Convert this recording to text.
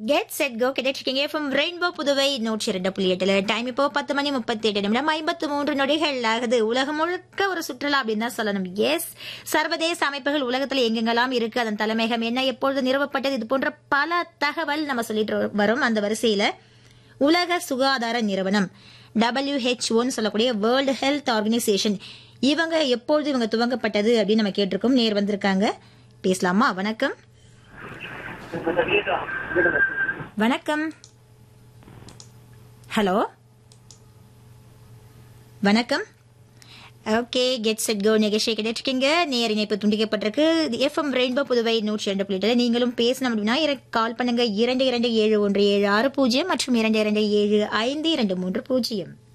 get set go கிடைச்சிருக்கீங்க from rainbow Puduvai நூற்றி இரண்டு புள்ளி எட்டுல டைம் இப்போ பத்து மணி முப்பத்தி எட்டு நிமிடம் ஐம்பத்து மூன்று நொடிகள் ஆகுது உலகம் முழுக்க ஒரு சுற்றுலா அப்படின்னு தான் சொல்லணும் எஸ் சர்வதேச அமைப்புகள் உலகத்துல எங்கெங்கெல்லாம் இருக்கு அதன் தலைமையகம் என்ன எப்பொழுது நிறுவப்பட்டது இது போன்ற பல தகவல் நம்ம சொல்லிட்டு வரும் அந்த வரிசையில உலக சுகாதார நிறுவனம் டபிள்யூஹெச்ஓன்னு சொல்லக்கூடிய வேர்ல்டு ஹெல்த் ஆர்கனைசேஷன் இவங்க எப்பொழுது இவங்க துவங்கப்பட்டது அப்படின்னு நம்ம கேட்டிருக்கோம் நேர் வந்திருக்காங்க பேசலாமா வணக்கம் வணக்கம் ஹலோ வணக்கம் ஓகே கெட் செட் கோ நிகழ்ச்சி கிடைச்சிருக்கீங்க நேர் இணைப்பு துண்டிக்கப்பட்டிருக்கு எஃப்எம் ரெயின்போ புதுவை நூற்றி ரெண்டு புள்ளிட்டு நீங்களும் பேசணும் அப்படின்னா எனக்கு கால் பண்ணுங்க இரண்டு இரண்டு ஏழு ஒன்று ஏழு ஆறு பூஜ்ஜியம் மற்றும் இரண்டு இரண்டு ஏழு ஐந்து இரண்டு மூன்று பூஜ்ஜியம்